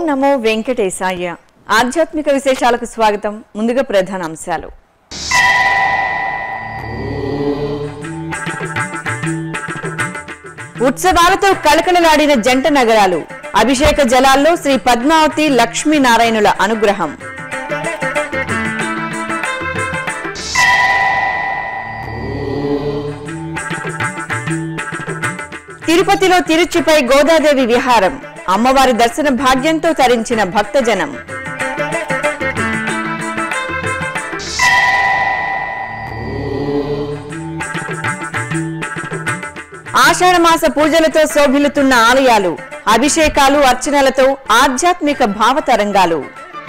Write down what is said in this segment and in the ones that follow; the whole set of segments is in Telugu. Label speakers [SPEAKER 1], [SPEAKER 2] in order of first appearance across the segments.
[SPEAKER 1] నమో వెంకటేశాయ ఆధ్యాత్మిక విశేషాలకు స్వాగతం ముందుగా ప్రధాన అంశాలు ఉత్సవాలతో కళకళలాడిన జంట నగరాలు అభిషేక జలాల్లో శ్రీ పద్మావతి లక్ష్మీనారాయణుల అనుగ్రహం తిరుపతిలో తిరుచిపై గోదాదేవి విహారం అమ్మవారి దర్శన భాగ్యంతో తరించిన భక్తజనం ఆషాఢమాస పూజలతో శోభిల్లుతున్న ఆలయాలు అభిషేకాలు అర్చనలతో ఆధ్యాత్మిక భావతరంగాలు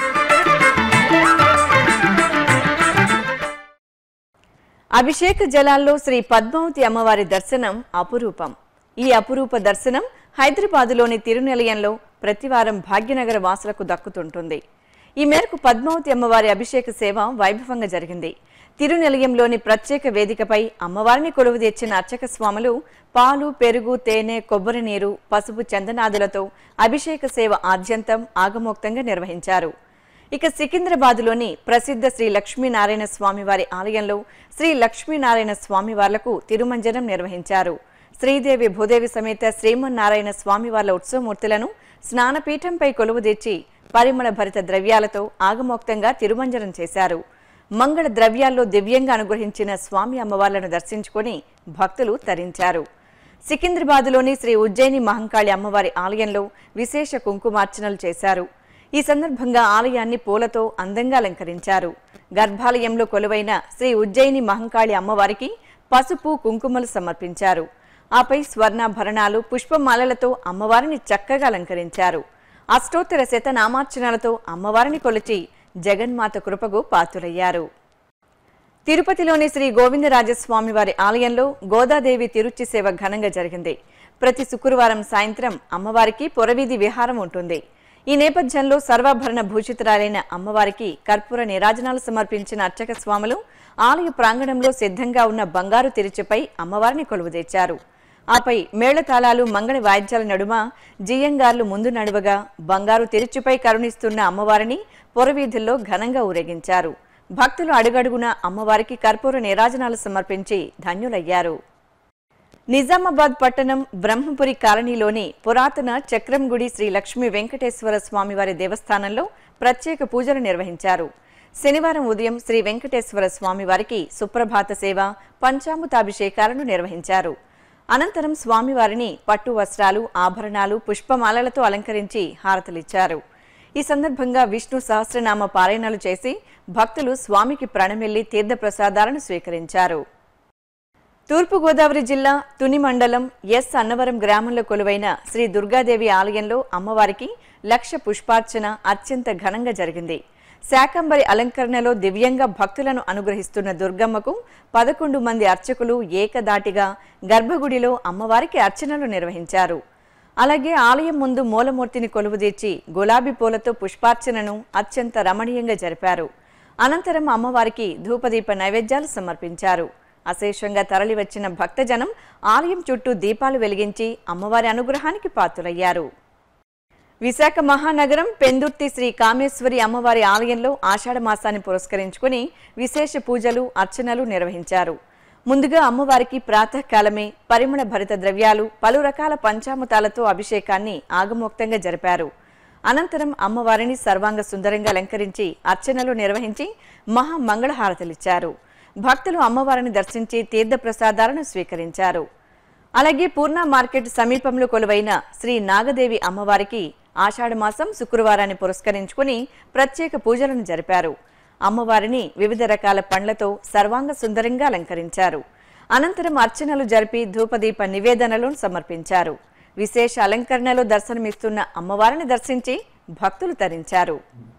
[SPEAKER 1] అభిషేక జలాల్లో శ్రీ పద్మావతి అమ్మవారి దర్శనం అపురూపం ఈ అపురూప దర్శనం హైదరాబాదులోని తిరునిలయంలో ప్రతివారం భాగ్యనగర వాసులకు దక్కుతుంటుంది ఈ మేరకు పద్మావతి అమ్మవారి అభిషేక సేవ వైభవంగా జరిగింది తిరునిలయంలోని ప్రత్యేక వేదికపై అమ్మవారిని కొలువు తెచ్చిన అర్చక స్వాములు పాలు పెరుగు తేనె కొబ్బరి నీరు పసుపు చందనాదులతో అభిషేక సేవ ఆద్యంతం ఆగమోక్తంగా నిర్వహించారు ఇక సికింద్రాబాద్లోని ప్రసిద్ధ శ్రీ లక్ష్మీనారాయణ స్వామివారి ఆలయంలో శ్రీ లక్ష్మీనారాయణ స్వామివార్లకు తిరుమంజనం నిర్వహించారు శ్రీదేవి భూదేవి సమేత శ్రీమన్నారాయణ స్వామివార్ల ఉత్సవమూర్తులను స్నానపీఠంపై కొలువుదీర్చి పరిమళ భరిత ద్రవ్యాలతో ఆగమోక్తంగా తిరుమంజనం చేశారు మంగళ ద్రవ్యాల్లో దివ్యంగా అనుగ్రహించిన స్వామి అమ్మవార్లను దర్శించుకొని భక్తులు తరించారు సికింద్రాబాద్లోని శ్రీ ఉజ్జయిని మహంకాళి అమ్మవారి ఆలయంలో విశేష కుంకుమార్చనలు చేశారు ఈ సందర్భంగా ఆలయాన్ని పూలతో అందంగా అలంకరించారు గర్భాలయంలో కొలువైన శ్రీ ఉజ్జయిని మహంకాళి అమ్మవారికి పసుపు కుంకుమలు సమర్పించారు ఆపై స్వర్ణాభరణాలు పుష్పమాలలతో అమ్మవారిని చక్కగా అలంకరించారు అష్టోత్తర శతనామార్చనలతో అమ్మవారిని కొలిచి జగన్మాత కృపకు పాత్రులయ్యారు తిరుపతిలోని శ్రీ గోవిందరాజస్వామి వారి ఆలయంలో గోదాదేవి తిరుచి సేవ ఘనంగా జరిగింది ప్రతి శుక్రవారం సాయంత్రం అమ్మవారికి పొరవీధి విహారం ఉంటుంది ఈ నేపథ్యంలో సర్వాభరణ భూషితురాలైన అమ్మవారికి కర్పూర నీరాజనాలు సమర్పించిన అర్చక స్వాములు ఆలయ ప్రాంగణంలో సిద్ధంగా ఉన్న బంగారు తిరుచుపై అమ్మవారిని కొలువుదీర్చారు ఆపై మేళతాళాలు మంగళ వాయిద్యాల నడుమ జియ్యంగార్లు ముందు నడువగా బంగారు తిరుచుపై కరుణిస్తున్న అమ్మవారిని పొరవీధుల్లో ఘనంగా ఊరేగించారు భక్తులు అడుగడుగున అమ్మవారికి కర్పూర నీరాజనాలు సమర్పించి ధన్యులయ్యారు నిజామాబాద్ పట్టణం బ్రహ్మపురి కాలనీలోని పురాతన చక్రంగుడి శ్రీ లక్ష్మీ వెంకటేశ్వర స్వామివారి దేవస్థానంలో ప్రత్యేక పూజలు నిర్వహించారు శనివారం ఉదయం శ్రీ వెంకటేశ్వర స్వామివారికి సుప్రభాత సేవ పంచామృతాభిషేకాలను నిర్వహించారు అనంతరం స్వామివారిని పట్టు వస్త్రాలు ఆభరణాలు పుష్పమాలలతో అలంకరించి హారతలిచ్చారు ఈ సందర్భంగా విష్ణు సహస్రనామ పారాయణలు చేసి భక్తులు స్వామికి ప్రణమిల్లి తీర్థప్రసాదాలను స్వీకరించారు తూర్పుగోదావరి జిల్లా తుని మండలం ఎస్ అన్నవరం గ్రామంలో కొలువైన శ్రీ దుర్గాదేవి ఆలయంలో అమ్మవారికి లక్ష పుష్పార్చన అత్యంత ఘనంగా జరిగింది శాకంబరి అలంకరణలో దివ్యంగా భక్తులను అనుగ్రహిస్తున్న దుర్గమ్మకు పదకొండు మంది అర్చకులు ఏకదాటిగా గర్భగుడిలో అమ్మవారికి అర్చనలు నిర్వహించారు అలాగే ఆలయం ముందు మూలమూర్తిని కొలువుదీర్చి గులాబీ పూలతో పుష్పార్చనను అత్యంత రమణీయంగా జరిపారు అనంతరం అమ్మవారికి ధూపదీప నైవేద్యాలు సమర్పించారు అశేషంగా తరలివచ్చిన భక్తజనం ఆలయం చుట్టూ దీపాలు వెలిగించి అమ్మవారి అనుగ్రహానికి పాత్రులయ్యారు విశాఖ మహానగరం పెందుర్తి శ్రీ కామేశ్వరి అమ్మవారి ఆలయంలో ఆషాఢ మాసాన్ని పురస్కరించుకుని విశేష పూజలు అర్చనలు నిర్వహించారు ముందుగా అమ్మవారికి ప్రాతకాలమే పరిమళ భరిత ద్రవ్యాలు పలు రకాల పంచామృతాలతో అభిషేకాన్ని ఆగమోక్తంగా జరిపారు అనంతరం అమ్మవారిని సర్వాంగ సుందరంగా అలంకరించి అర్చనలు నిర్వహించి మహా మంగళహారతలిచ్చారు భక్తులు అమ్మవారిని దర్శించి తీర్థప్రసాదాలను స్వీకరించారు అలాగే పూర్ణ మార్కెట్ సమీపంలో కొలువైన శ్రీ నాగదేవి అమ్మవారికి ఆషాఢమాసం శుక్రవారాన్ని పురస్కరించుకుని ప్రత్యేక పూజలను జరిపారు అమ్మవారిని వివిధ రకాల పండ్లతో సర్వాంగ సుందరంగా అలంకరించారు అనంతరం అర్చనలు జరిపి ధూపదీప నివేదనలను సమర్పించారు విశేష అలంకరణలో దర్శనమిస్తున్న అమ్మవారిని దర్శించి భక్తులు తరించారు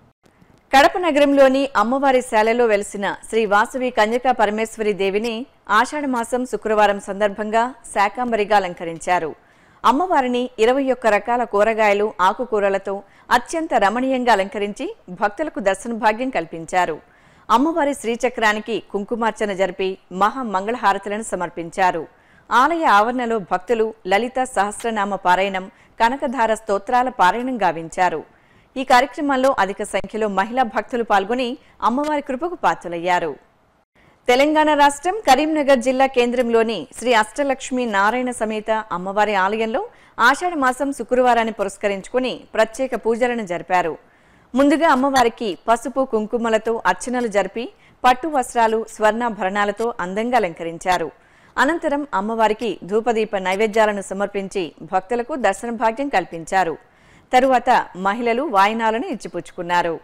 [SPEAKER 1] కడప నగరంలోని అమ్మవారి శాలలో వెలిసిన శ్రీ వాసవి కన్యకా పరమేశ్వరి దేవిని ఆషాఢమాసం శుక్రవారం సందర్భంగా శాకాంబరిగా అలంకరించారు అమ్మవారిని ఇరవై ఒక్క రకాల కూరగాయలు ఆకుకూరలతో అత్యంత రమణీయంగా అలంకరించి భక్తులకు దర్శన భాగ్యం కల్పించారు అమ్మవారి శ్రీచక్రానికి కుంకుమార్చన జరిపి మహా మంగళహారతులను సమర్పించారు ఆలయ ఆవరణలో భక్తులు లలిత సహస్రనామ పారాయణం కనకధార స్తోత్రాల పారాయణం గావించారు ఈ కార్యక్రమంలో అధిక సంఖ్యలో మహిళా భక్తులు పాల్గొని అమ్మవారి కృపకు పాత్రులయ్యారు తెలంగాణ రాష్ట్రం కరీంనగర్ జిల్లా కేంద్రంలోని శ్రీ అష్టలక్ష్మి నారాయణ సమేత అమ్మవారి ఆలయంలో ఆషాఢ మాసం శుక్రవారాన్ని పురస్కరించుకుని ప్రత్యేక పూజలను జరిపారు ముందుగా అమ్మవారికి పసుపు కుంకుమలతో అర్చనలు జరిపి పట్టు వస్త్రాలు స్వర్ణాభరణాలతో అందంగా అలంకరించారు అనంతరం అమ్మవారికి ధూపదీప నైవేద్యాలను సమర్పించి భక్తులకు దర్శన భాగ్యం కల్పించారు తరువాత మహిళలు వాయినాలను ఇచ్చిపుచ్చుకున్నారు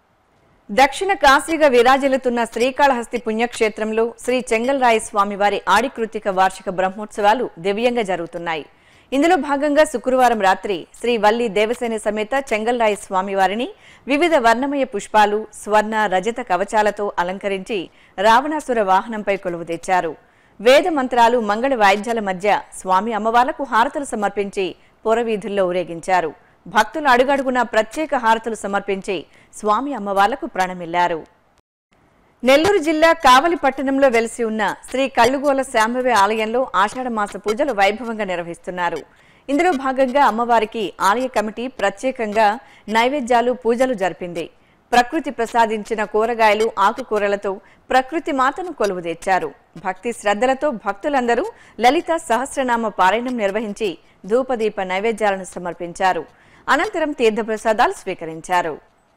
[SPEAKER 1] దక్షిణ కాశీగా విరాజిల్లుతున్న శ్రీకాళహస్తి పుణ్యక్షేత్రంలో శ్రీ చెంగల్రాయ స్వామివారి ఆడికృతిక వార్షిక బ్రహ్మోత్సవాలు దివ్యంగా జరుగుతున్నాయి ఇందులో భాగంగా శుక్రవారం రాత్రి శ్రీ వల్లి దేవసేన సమేత చెంగల్రాయ స్వామివారిని వివిధ వర్ణమయ పుష్పాలు స్వర్ణ రజత కవచాలతో అలంకరించి రావణాసుర వాహనంపై కొలువు తెచ్చారు వేద మంత్రాలు మంగళ వాయిద్యాల మధ్య స్వామి అమ్మవార్లకు హారతులు సమర్పించి పురవీధుల్లో ఊరేగించారు భక్తులు అడుగడుగునా ప్రత్యేక హారతులు సమర్పించి స్వామి అమ్మవార్లకు ప్రణమిల్లారు నెల్లూరు జిల్లా కావలి పట్టణంలో వెలిసి ఉన్న శ్రీ కళ్ళుగోల శాంభవి ఆలయంలో ఆషాఢ మాస పూజలు వైభవంగా నిర్వహిస్తున్నారు ఇందులో భాగంగా అమ్మవారికి ఆలయ కమిటీ ప్రత్యేకంగా నైవేద్యాలు పూజలు జరిపింది ప్రకృతి ప్రసాదించిన కూరగాయలు ఆకుకూరలతో ప్రకృతి మాతను కొలువు తెచ్చారు భక్తి శ్రద్ధలతో భక్తులందరూ లలిత సహస్రనామ పారాయణం నిర్వహించి ధూపదీప నైవేద్యాలను సమర్పించారు అనంతరం తీర్థప్రసాదాలు స్వీకరించారు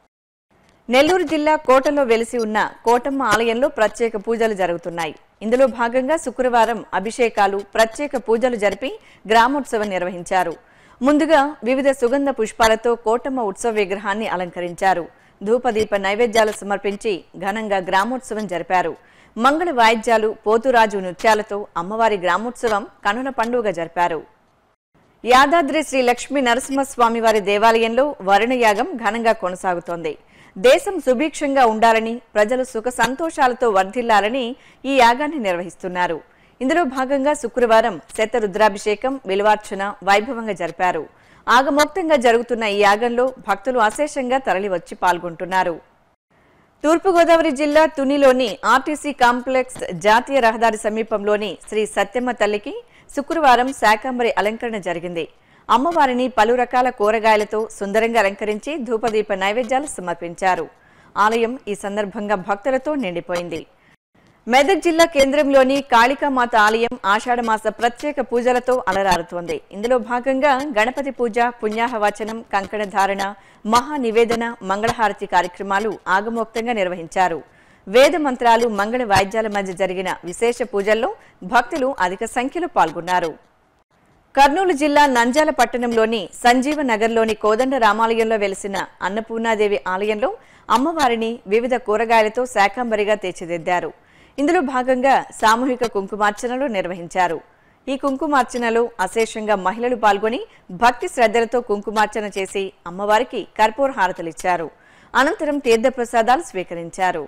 [SPEAKER 1] నెల్లూరు జిల్లా కోటలో వెలిసి ఉన్న కోటమ్మ ఆలయంలో ప్రత్యేక పూజలు జరుగుతున్నాయి ఇందులో భాగంగా శుక్రవారం అభిషేకాలు ప్రత్యేక పూజలు జరిపి గ్రామోత్సవం నిర్వహించారు ముందుగా వివిధ సుగంధ పుష్పాలతో కోటమ్మ ఉత్సవ విగ్రహాన్ని అలంకరించారు ధూపదీప నైవేద్యాలు సమర్పించి ఘనంగా గ్రామోత్సవం జరిపారు మంగళ వాయిద్యాలు పోతురాజు నృత్యాలతో అమ్మవారి గ్రామోత్సవం కనుల పండుగ జరిపారు యాదాద్రి శ్రీ లక్ష్మీ నరసింహస్వామి వారి దేవాలయంలో వరుణయాగం ఘనంగా కొనసాగుతోంది దేశం సుభిక్షంగా ఉండాలని ప్రజలు సుఖ సంతోషాలతో వర్ధిల్లాలని ఈ యాగాన్ని నిర్వహిస్తున్నారు ఇందులో భాగంగా శుక్రవారం శతరుద్రాభిషేకం విలువార్చన వైభవంగా జరిపారు ఆగమోక్తంగా జరుగుతున్న ఈ యాగంలో భక్తులు అశేషంగా తరలివచ్చి పాల్గొంటున్నారు తూర్పుగోదావరి జిల్లా తునిలోని ఆర్టీసీ కాంప్లెక్స్ జాతీయ రహదారి సమీపంలోని శ్రీ సత్యమ్మ తల్లికి శుక్రవారం శాకాంబరి అలంకరణ జరిగింది అమ్మవారిని పలు రకాల కూరగాయలతో సుందరంగా అలంకరించి ధూపదీప నైవేద్యాలు సమర్పించారు ఆలయం ఈ సందర్భంగా భక్తులతో నిండిపోయింది మెదక్ జిల్లా కేంద్రంలోని కాళికామాత ఆలయం ఆషాఢమాస ప్రత్యేక పూజలతో అలరారుతోంది ఇందులో భాగంగా గణపతి పూజ పుణ్యాహవచనం కంకణ ధారణ మహా నివేదన మంగళహారతి కార్యక్రమాలు ఆగమోక్తంగా నిర్వహించారు వేద మంత్రాలు మంగళ వాయిద్యాల మధ్య జరిగిన విశేష పూజల్లో భక్తులు అధిక సంఖ్యలో పాల్గొన్నారు కర్నూలు జిల్లా నంజాల పట్టణంలోని సంజీవ నగర్లోని కోదండ రామాలయంలో వెలిసిన అన్నపూర్ణాదేవి ఆలయంలో అమ్మవారిని వివిధ కూరగాయలతో శాకాంబరిగా తీర్చిదిద్దారు ఇందులో భాగంగా సామూహిక కుంకుమార్చనలు నిర్వహించారు ఈ కుంకుమార్చనలో అశేషంగా మహిళలు పాల్గొని భక్తి శ్రద్ధలతో కుంకుమార్చన చేసి అమ్మవారికి కర్పూర హారతలిచ్చారు అనంతరం తీర్థప్రసాదాలు స్వీకరించారు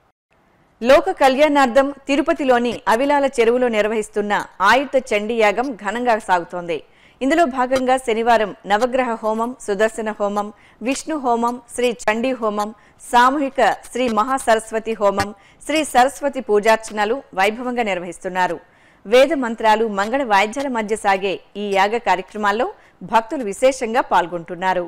[SPEAKER 1] లోక కళ్యాణార్థం తిరుపతిలోని అవిలాల చెరువులో నిర్వహిస్తున్న ఆయుధ చండీ యాగం ఘనంగా సాగుతోంది ఇందులో భాగంగా శనివారం నవగ్రహ హోమం సుదర్శన హోమం విష్ణు హోమం శ్రీ చండీ హోమం సామూహిక శ్రీ మహాసరస్వతి హోమం శ్రీ సరస్వతి పూజార్చనలు వైభవంగా నిర్వహిస్తున్నారు వేద మంత్రాలు మంగళ వాయిద్యాల మధ్య సాగే ఈ యాగ కార్యక్రమాల్లో భక్తులు విశేషంగా పాల్గొంటున్నారు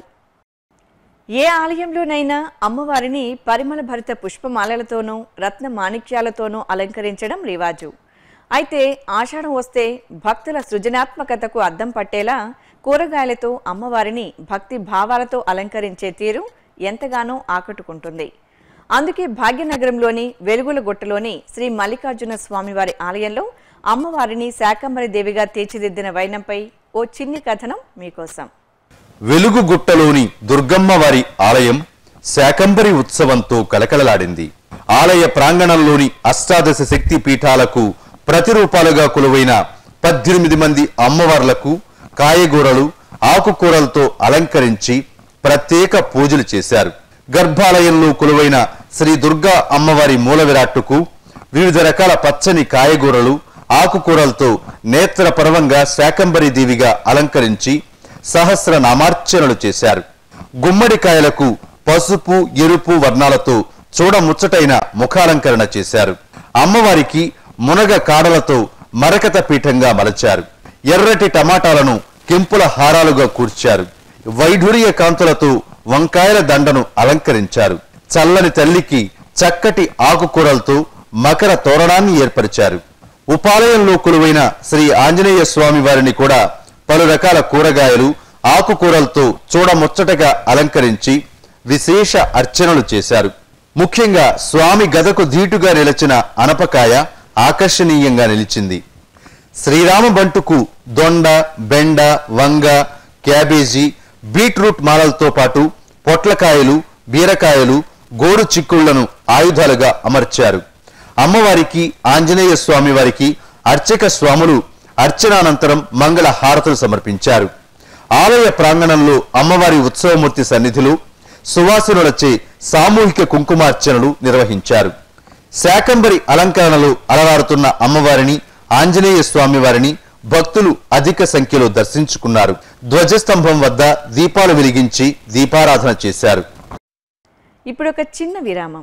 [SPEAKER 1] ఏ ఆలయంలోనైనా అమ్మవారిని పరిమళ భరిత పుష్పమాలలతోనూ రత్న మాణిక్యాలతోనూ అలంకరించడం రివాజు అయితే ఆషాఢం వస్తే భక్తుల సృజనాత్మకతకు అద్దం పట్టేలా కూరగాయలతో అమ్మవారిని భక్తి భావాలతో అలంకరించే తీరు ఎంతగానో ఆకట్టుకుంటుంది అందుకే భాగ్యనగరంలోని వెలుగుల గుట్టలోని శ్రీ మల్లికార్జున స్వామివారి ఆలయంలో అమ్మవారిని శాకంబరి దేవిగా తీర్చిదిద్దిన వైనంపై ఓ చిన్ని కథనం మీకోసం
[SPEAKER 2] వెలుగుగుట్టలోని దుర్గమ్మ వారి ఆలయం శాకంబరి ఉత్సవంతో కలకలలాడింది ఆలయ ప్రాంగణంలోని అష్టాదశ శక్తి పీఠాలకు ప్రతిరూపాలుగా కొలువైన పద్దెనిమిది మంది అమ్మవార్లకు కాయగూరలు ఆకుకూరలతో అలంకరించి ప్రత్యేక పూజలు చేశారు గర్భాలయంలో కొలువైన శ్రీ దుర్గా అమ్మవారి మూల విరాట్టుకు వివిధ రకాల పచ్చని కాయగూరలు ఆకుకూరలతో నేత్ర పర్వంగా శాకంబరి దేవిగా అలంకరించి సహస్ర నామార్చనలు చేశారు గుమ్మడికాయలకు పసుపు ఎరుపు వర్ణాలతో చూడముచ్చటైన ముఖాలంకరణ చేశారు అమ్మవారికి మునగ కాడలతో మరకత పీఠంగా మలచారు ఎర్రటి టమాటాలను కెంపుల హారాలుగా కూర్చారు వైఢూర్య కాంతులతో వంకాయల దండను అలంకరించారు చల్లని తల్లికి చక్కటి ఆకుకూరలతో మకర తోరణాన్ని ఏర్పరిచారు ఉపాలయంలో కొలువైన శ్రీ ఆంజనేయ స్వామి వారిని కూడా పలు రకాల కూరగాయలు ఆకుకూరలతో చూడముచ్చటగా అలంకరించి విశేష అర్చనలు చేశారు ముఖ్యంగా స్వామి గదకు ధీటుగా నిలిచిన అనపకాయ ఆకర్షణీయంగా నిలిచింది శ్రీరామ బంటుకు దొండ బెండ వంగ క్యాబేజీ బీట్రూట్ మాలలతో పాటు పొట్లకాయలు బీరకాయలు గోరు చిక్కుళ్లను ఆయుధాలుగా అమర్చారు అమ్మవారికి ఆంజనేయ స్వామి వారికి అర్చక స్వాములు అర్చనానంతరం మంగళ హారతులు సమర్పించారు ఆలయ ప్రాంగణంలో అమ్మవారి ఉత్సవమూర్తి సన్నిధిలో సువాసనులచే సామూహిక కుంకుమార్చనలు నిర్వహించారు శాకంబరి అలంకరణలో అలరారుతున్న అమ్మవారిని ఆంజనేయ స్వామి వారిని భక్తులు అధిక సంఖ్యలో దర్శించుకున్నారు ధ్వజస్తంభం వద్ద దీపాలు వెలిగించి దీపారాధన చేశారు
[SPEAKER 1] ఇప్పుడు ఒక చిన్న విరామం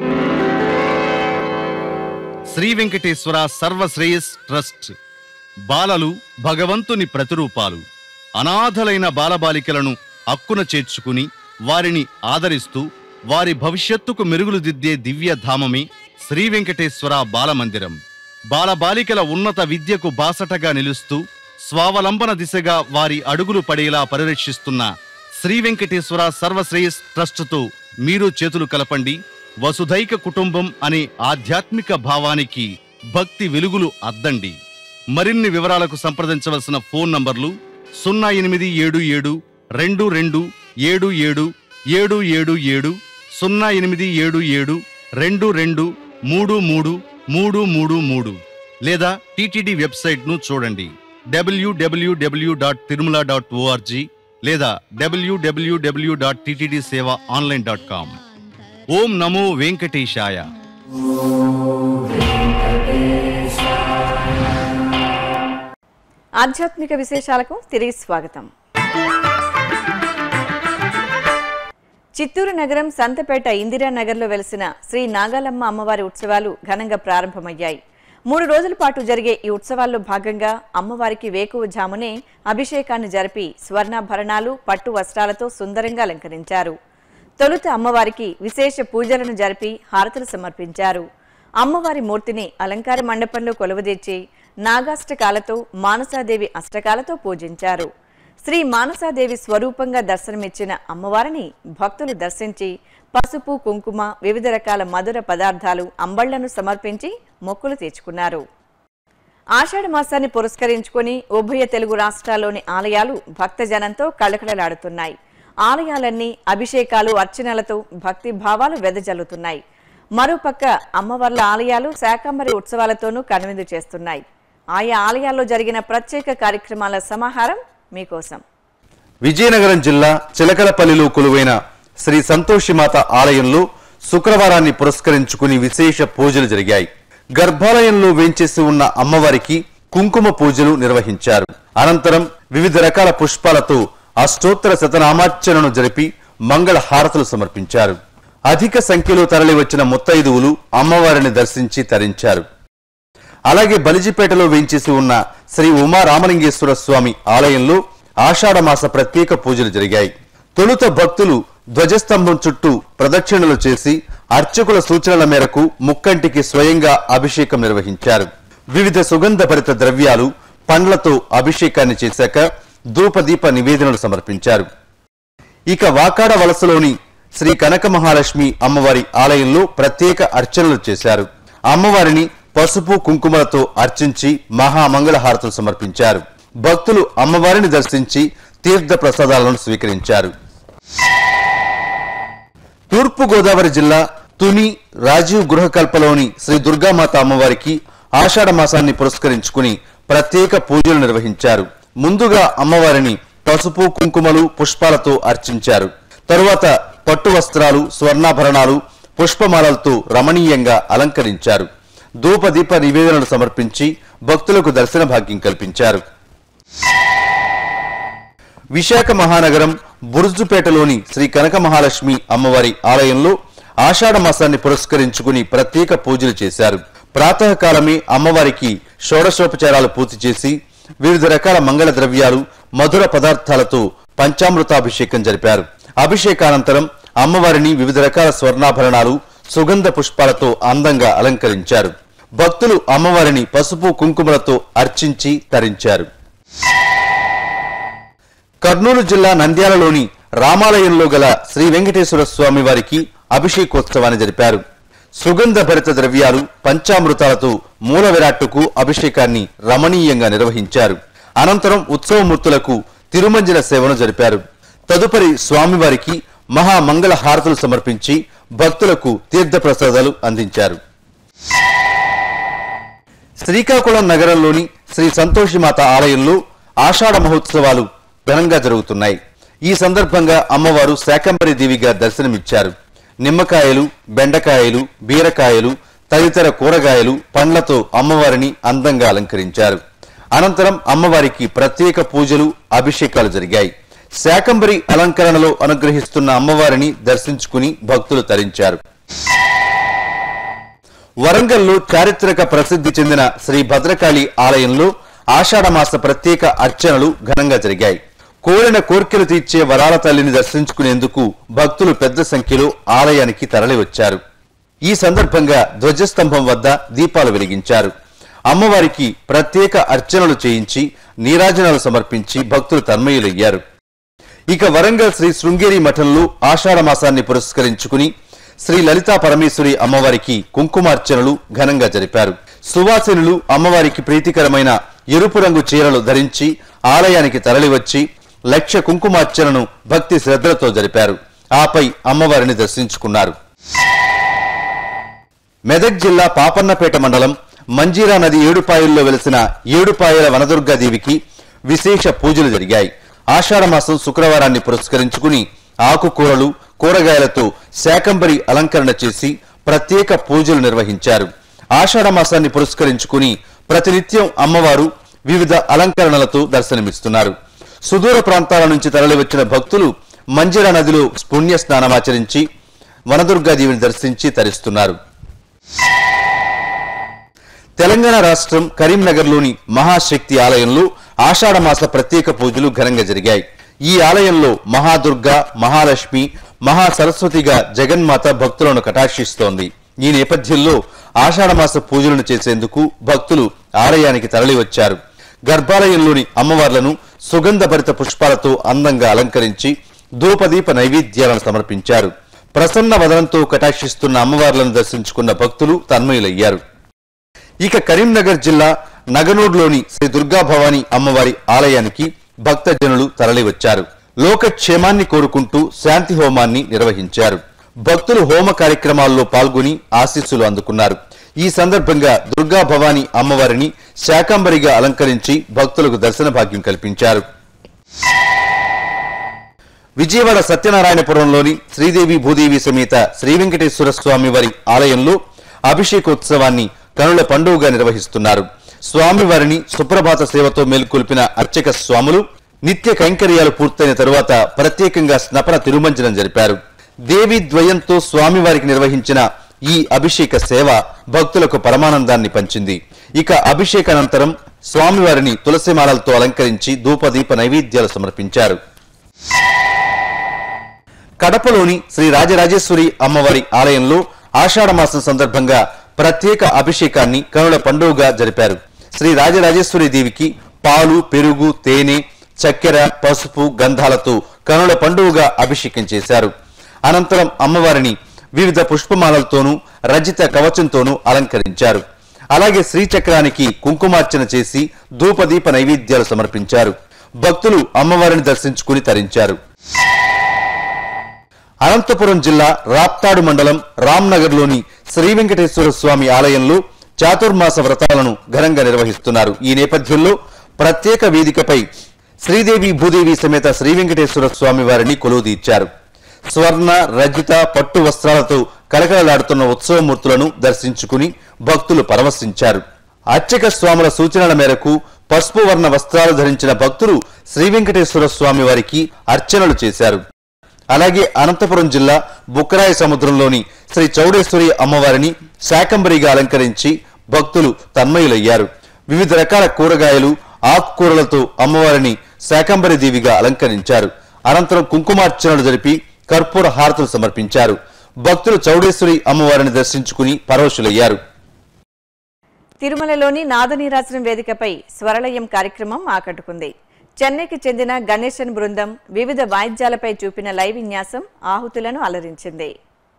[SPEAKER 3] శ్రీ వెంకటేశ్వర సర్వశ్రేయస్ ట్రస్ట్ బాలలు భగవంతుని ప్రతిరూపాలు అనాథలైన బాలబాలికలను అక్కున చేర్చుకుని వారిని ఆదరిస్తూ వారి భవిష్యత్తుకు మెరుగులు దిద్దే దివ్య ధామమే శ్రీ వెంకటేశ్వర బాలమందిరం బాలబాలికల ఉన్నత విద్యకు బాసటగా నిలుస్తూ స్వావలంబన దిశగా వారి అడుగులు పడేలా పరిరక్షిస్తున్న శ్రీ వెంకటేశ్వర సర్వశ్రేయస్ ట్రస్టుతో మీరు చేతులు కలపండి వసుధైక కుటుంబం అనే ఆధ్యాత్మిక భావానికి భక్తి వెలుగులు అద్దండి మరిన్ని వివరాలకు సంప్రదించవలసిన ఫోన్ నంబర్లు సున్నా ఎనిమిది ఏడు ఏడు రెండు రెండు ఏడు ఏడు ఏడు ఏడు ఏడు సున్నా ఎనిమిది ఏడు ఏడు రెండు రెండు మూడు మూడు మూడు మూడు మూడు లేదా టిటిడి వెబ్సైట్ను చూడండి WWW dot Tirumala dot ORG లేదా WWW dot TTD seva online dot com ఓం నమో వెంకటేశాయ
[SPEAKER 1] ఆధ్యాత్మిక విశేషాలకు తిరిగి స్వాగతం చిత్తూరు నగరం సంతపేట ఇందిరానగర్లో వెలిసిన శ్రీ నాగాలమ్మ అమ్మవారి ఉత్సవాలు ఘనంగా ప్రారంభమయ్యాయి మూడు రోజుల పాటు జరిగే ఈ ఉత్సవాల్లో భాగంగా అమ్మవారికి వేకువజామునే అభిషేకాన్ని జరిపి స్వర్ణాభరణాలు పట్టు వస్త్రాలతో సుందరంగా అలంకరించారు తొలుత అమ్మవారికి విశేష పూజలను జరిపి హారతులు సమర్పించారు అమ్మవారి మూర్తిని అలంకార మండపంలో కొలువదీర్చి నాగాష్టకాలతో మానసాదేవి అష్టకాలతో పూజించారు శ్రీ మానసాదేవి స్వరూపంగా దర్శనమిచ్చిన అమ్మవారిని భక్తులు దర్శించి పసుపు కుంకుమ వివిధ రకాల మధుర పదార్థాలు అంబళ్లను సమర్పించి మొక్కులు తీర్చుకున్నారు ఆషాఢ మాసాన్ని పురస్కరించుకొని ఉభయ తెలుగు రాష్ట్రాల్లోని ఆలయాలు భక్తజనంతో కళకళలాడుతున్నాయి ఆలయాలన్నీ అభిషేకాలు అర్చనలతో భక్తి భావాలు వెదజల్లుతున్నాయి మరోపక్క అమ్మవార్ల ఆలయాలు శాకంబరి ఉత్సవాలతోనూ కనువిందు చేస్తున్నాయి ఆయా ఆలయాల్లో జరిగిన ప్రత్యేక కార్యక్రమాల సమాహారం మీకోసం
[SPEAKER 2] విజయనగరం జిల్లా చిలకలపల్లిలో కొలువైన శ్రీ సంతోషిమాత ఆలయంలో శుక్రవారాన్ని పురస్కరించుకుని విశేష పూజలు జరిగాయి గర్భాలయంలో వేంచేసి ఉన్న అమ్మవారికి కుంకుమ పూజలు నిర్వహించారు అనంతరం వివిధ రకాల పుష్పాలతో అష్టోత్తర శతనామార్చనను జరిపి మంగళ హారతులు సమర్పించారు అధిక సంఖ్యలో తరలివచ్చిన ముత్తైదువులు అమ్మవారిని దర్శించి తరించారు అలాగే బలిజిపేటలో వేంచేసి ఉన్న శ్రీ ఉమా రామలింగేశ్వర స్వామి ఆలయంలో ఆషాఢమాస ప్రత్యేక పూజలు జరిగాయి తొలుత భక్తులు ధ్వజస్తంభం చుట్టూ ప్రదక్షిణలు చేసి అర్చకుల సూచనల మేరకు ముక్కంటికి స్వయంగా అభిషేకం నిర్వహించారు వివిధ సుగంధభరిత ద్రవ్యాలు పండ్లతో అభిషేకాన్ని చేశాక ధూపదీప నివేదనలు సమర్పించారు ఇక వాకాడ వలసలోని శ్రీ కనక మహాలక్ష్మి అమ్మవారి ఆలయంలో ప్రత్యేక అర్చనలు చేశారు అమ్మవారిని పసుపు కుంకుమలతో అర్చించి మహామంగళహారతులు సమర్పించారు భక్తులు అమ్మవారిని దర్శించి తీర్థ ప్రసాదాలను స్వీకరించారు తూర్పు గోదావరి జిల్లా తుని రాజీవ్ గృహకల్పలోని శ్రీ దుర్గామాత అమ్మవారికి ఆషాఢ మాసాన్ని పురస్కరించుకుని ప్రత్యేక పూజలు నిర్వహించారు ముందుగా అమ్మవారిని పసుపు కుంకుమలు పుష్పాలతో అర్చించారు తరువాత పట్టు వస్త్రాలు స్వర్ణాభరణాలు పుష్పమాలలతో రమణీయంగా అలంకరించారు ధూపదీప నివేదనలు సమర్పించి భక్తులకు దర్శన భాగ్యం కల్పించారు విశాఖ మహానగరం బుర్జుపేటలోని శ్రీ కనక మహాలక్ష్మి అమ్మవారి ఆలయంలో ఆషాఢ మాసాన్ని పురస్కరించుకుని ప్రత్యేక పూజలు చేశారు ప్రాతకాలమే అమ్మవారికి షోడశోపచారాలు పూర్తి చేసి వివిధ రకాల మంగళ ద్రవ్యాలు మధుర పదార్థాలతో పంచామృతాభిషేకం జరిపారు అభిషేకానంతరం అమ్మవారిని వివిధ రకాల స్వర్ణాభరణాలు సుగంధ పుష్పాలతో అందంగా అలంకరించారు భక్తులు అమ్మవారిని పసుపు కుంకుమలతో అర్చించి తరించారు కర్నూలు జిల్లా నంద్యాలలోని రామాలయంలో గల శ్రీ వెంకటేశ్వర స్వామి వారికి అభిషేకోత్సవాన్ని జరిపారు సుగంధ భరిత ద్రవ్యాలు పంచామృతాలతో మూల విరాట్టుకు అభిషేకాన్ని రమణీయంగా నిర్వహించారు అనంతరం ఉత్సవమూర్తులకు తిరుమంజన సేవను జరిపారు తదుపరి స్వామివారికి మహామంగళ హారతులు సమర్పించి భక్తులకు తీర్థప్రసాదాలు అందించారు శ్రీకాకుళం నగరంలోని శ్రీ సంతోషిమాత ఆలయంలో ఆషాఢ మహోత్సవాలు ఘనంగా జరుగుతున్నాయి ఈ సందర్భంగా అమ్మవారు శాకంబరి దేవిగా దర్శనమిచ్చారు నిమ్మకాయలు బెండకాయలు బీరకాయలు తదితర కూరగాయలు పండ్లతో అమ్మవారిని అందంగా అలంకరించారు అనంతరం అమ్మవారికి ప్రత్యేక పూజలు అభిషేకాలు జరిగాయి శాకంబరి అలంకరణలో అనుగ్రహిస్తున్న అమ్మవారిని దర్శించుకుని భక్తులు తరించారు వరంగల్లో చారిత్రక ప్రసిద్ధి చెందిన శ్రీ భద్రకాళి ఆలయంలో ఆషాఢమాస ప్రత్యేక అర్చనలు ఘనంగా జరిగాయి కోరిన కోర్కెలు తీర్చే వరాల తల్లిని దర్శించుకునేందుకు భక్తులు పెద్ద సంఖ్యలో ఆలయానికి తరలివచ్చారు ఈ సందర్భంగా ధ్వజస్తంభం వద్ద దీపాలు వెలిగించారు అమ్మవారికి ప్రత్యేక అర్చనలు చేయించి నీరాజనాలు సమర్పించి భక్తులు తన్మయులయ్యారు ఇక వరంగల్ శ్రీ శృంగేరి మఠంలో ఆషాఢ మాసాన్ని పురస్కరించుకుని శ్రీ లలితా పరమేశ్వరి అమ్మవారికి కుంకుమార్చనలు ఘనంగా జరిపారు సువాసినులు అమ్మవారికి ప్రీతికరమైన ఎరుపు రంగు చీరలు ధరించి ఆలయానికి తరలివచ్చి లక్ష కుంకుమార్చనను భక్తి శ్రద్ధలతో జరిపారు ఆపై అమ్మవారిని దర్శించుకున్నారు మెదక్ జిల్లా పాపన్నపేట మండలం మంజీరా నది ఏడుపాయల్లో వెలిసిన ఏడుపాయల వనదుర్గాదేవికి విశేష పూజలు జరిగాయి ఆషాఢమాసం శుక్రవారాన్ని పురస్కరించుకుని ఆకుకూరలు కూరగాయలతో శాకంబరి అలంకరణ చేసి ప్రత్యేక పూజలు నిర్వహించారు ఆషాఢమాసాన్ని పురస్కరించుకుని ప్రతినిత్యం అమ్మవారు వివిధ అలంకరణలతో దర్శనమిస్తున్నారు సుదూర ప్రాంతాల నుంచి తరలివచ్చిన భక్తులు మంజీరా నదిలో పుణ్య స్నానమాచరించి వనదుర్గాదేవిని దర్శించి తరిస్తున్నారు తెలంగాణ రాష్ట్రం కరీంనగర్లోని మహాశక్తి ఆలయంలో ఆషాఢమాస ప్రత్యేక పూజలు ఘనంగా జరిగాయి ఈ ఆలయంలో మహాదుర్గ మహాలక్ష్మి మహాసరస్వతిగా జగన్మాత భక్తులను కటాక్షిస్తోంది ఈ నేపథ్యంలో ఆషాఢమాస పూజలను చేసేందుకు భక్తులు ఆలయానికి తరలివచ్చారు గర్భాలయంలోని అమ్మవార్లను సుగంధభరిత పుష్పాలతో అందంగా అలంకరించి ధూపదీప నైవేద్యాలను సమర్పించారు ప్రసన్న వదనంతో కటాక్షిస్తున్న అమ్మవార్లను దర్శించుకున్న భక్తులు తన్మయులయ్యారు ఇక కరీంనగర్ జిల్లా నగనూరులోని శ్రీ దుర్గా భవానీ అమ్మవారి ఆలయానికి భక్తజనులు తరలివచ్చారు లోకక్షేమాన్ని కోరుకుంటూ శాంతి హోమాన్ని నిర్వహించారు భక్తులు హోమ కార్యక్రమాల్లో పాల్గొని ఆశీస్సులు అందుకున్నారు ఈ సందర్భంగా దుర్గా భవానీ అమ్మవారిని శాకంబరిగా అలంకరించి భక్తులకు దర్శన భాగ్యం కల్పించారు విజయవాడ సత్యనారాయణపురంలోని శ్రీదేవి భూదేవి సమేత శ్రీ వెంకటేశ్వర స్వామి వారి ఆలయంలో అభిషేకోత్సవాన్ని కనుల పండుగగా నిర్వహిస్తున్నారు స్వామివారిని సుప్రభాత సేవతో మేల్కొల్పిన అర్చక స్వాములు నిత్య కైంకర్యాలు పూర్తయిన తరువాత ప్రత్యేకంగా స్నపన తిరుమంజనం జరిపారు దేవి ద్వయంతో స్వామివారికి నిర్వహించిన ఈ అభిషేక సేవ భక్తులకు పరమానందాన్ని పంచింది ఇక అభిషేకానంతరం స్వామివారిని తులసిమాలలతో అలంకరించి ధూపదీప నైవేద్యాలు సమర్పించారు కడపలోని శ్రీ రాజరాజేశ్వరి అమ్మవారి ఆలయంలో ఆషాఢమాసం సందర్భంగా ప్రత్యేక అభిషేకాన్ని కనుల పండుగగా జరిపారు శ్రీ రాజరాజేశ్వరి దేవికి పాలు పెరుగు తేనె చక్కెర పసుపు గంధాలతో కనుల పండుగగా అభిషేకం చేశారు అనంతరం అమ్మవారిని వివిధ పుష్పమాలలతోనూ రజిత కవచంతోనూ అలంకరించారు అలాగే శ్రీచక్రానికి కుంకుమార్చన చేసి ధూపదీప నైవేద్యాలు సమర్పించారు భక్తులు అమ్మవారిని దర్శించుకుని తరించారు అనంతపురం జిల్లా రాప్తాడు మండలం రామ్నగర్లోని శ్రీ వెంకటేశ్వర స్వామి ఆలయంలో చాతుర్మాస వ్రతాలను ఘనంగా నిర్వహిస్తున్నారు ఈ నేపథ్యంలో ప్రత్యేక వేదికపై శ్రీదేవి భూదేవి సమేత శ్రీ వెంకటేశ్వర స్వామి వారిని కొలువుదీర్చారు స్వర్ణ రజిత పట్టు వస్త్రాలతో కలకలలాడుతున్న ఉత్సవమూర్తులను దర్శించుకుని భక్తులు పరవశించారు అర్చక స్వాముల సూచనల మేరకు పసుపు వర్ణ వస్త్రాలు ధరించిన భక్తులు శ్రీ వెంకటేశ్వర స్వామి వారికి అర్చనలు చేశారు అలాగే అనంతపురం జిల్లా బుక్కరాయ సముద్రంలోని శ్రీ చౌడేశ్వరి అమ్మవారిని శాకంబరిగా అలంకరించి భక్తులు తన్మయులయ్యారు వివిధ రకాల కూరగాయలు ఆకుకూరలతో అమ్మవారిని శాకంబరి దేవిగా అలంకరించారు అనంతరం కుంకుమార్చనలు జరిపి కర్పూర హారతులు సమర్పించారు భక్తులు చౌడేశ్వరి అమ్మవారిని దర్శించుకుని పరవశులయ్యారు
[SPEAKER 1] తిరుమలలోని నాదనీరాజనం వేదికపై స్వరలయం కార్యక్రమం ఆకట్టుకుంది చెన్నైకి చెందిన గణేశన్ బృందం వివిధ వాయిద్యాలపై చూపిన లైవ్ విన్యాసం ఆహుతులను అలరించింది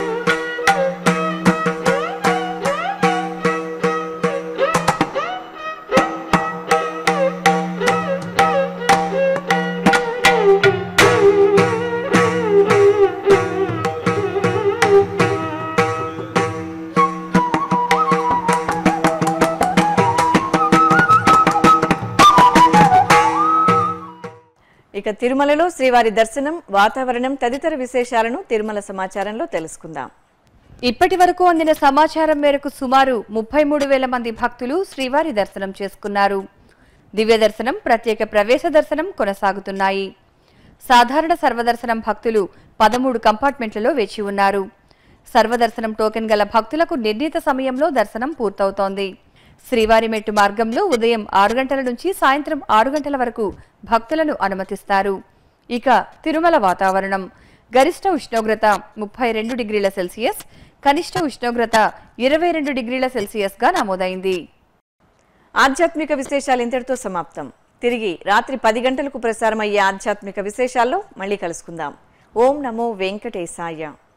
[SPEAKER 1] ఇక తిరుమలలో శ్రీవారి దర్శనం వాతావరణం తదితర విశేషాలను తిరుమల సమాచారంలో తెలుసుకుందాం
[SPEAKER 4] ఇప్పటి వరకు అందిన సమాచారం మేరకు సుమారు ముప్పై మూడు వేల మంది భక్తులు శ్రీవారి దర్శనం చేసుకున్నారు దివ్య దర్శనం ప్రత్యేక ప్రవేశ దర్శనం కొనసాగుతున్నాయి సాధారణ సర్వదర్శనం భక్తులు పదమూడు కంపార్ట్మెంట్లలో వేచి ఉన్నారు సర్వదర్శనం టోకెన్ గల భక్తులకు నిర్ణీత సమయంలో దర్శనం పూర్తవుతోంది శ్రీవారి మెట్టు మార్గంలో ఉదయం ఆరు గంటల నుంచి సాయంత్రం ఆరు గంటల వరకు భక్తులను అనుమతిస్తారు ఇక తిరుమల వాతావరణం గరిష్ట ఉష్ణోగ్రత ముప్పై రెండు డిగ్రీల సెల్సియస్ కనిష్ట ఉష్ణోగ్రత ఇరవై రెండు డిగ్రీల సెల్సియస్ గా నమోదైంది
[SPEAKER 1] ఆధ్యాత్మిక విశేషాలు ఇంతటితో సమాప్తం తిరిగి రాత్రి పది గంటలకు ప్రసారమయ్యే ఆధ్యాత్మిక విశేషాల్లో మళ్ళీ కలుసుకుందాం ఓం నమో వెంకటేశాయ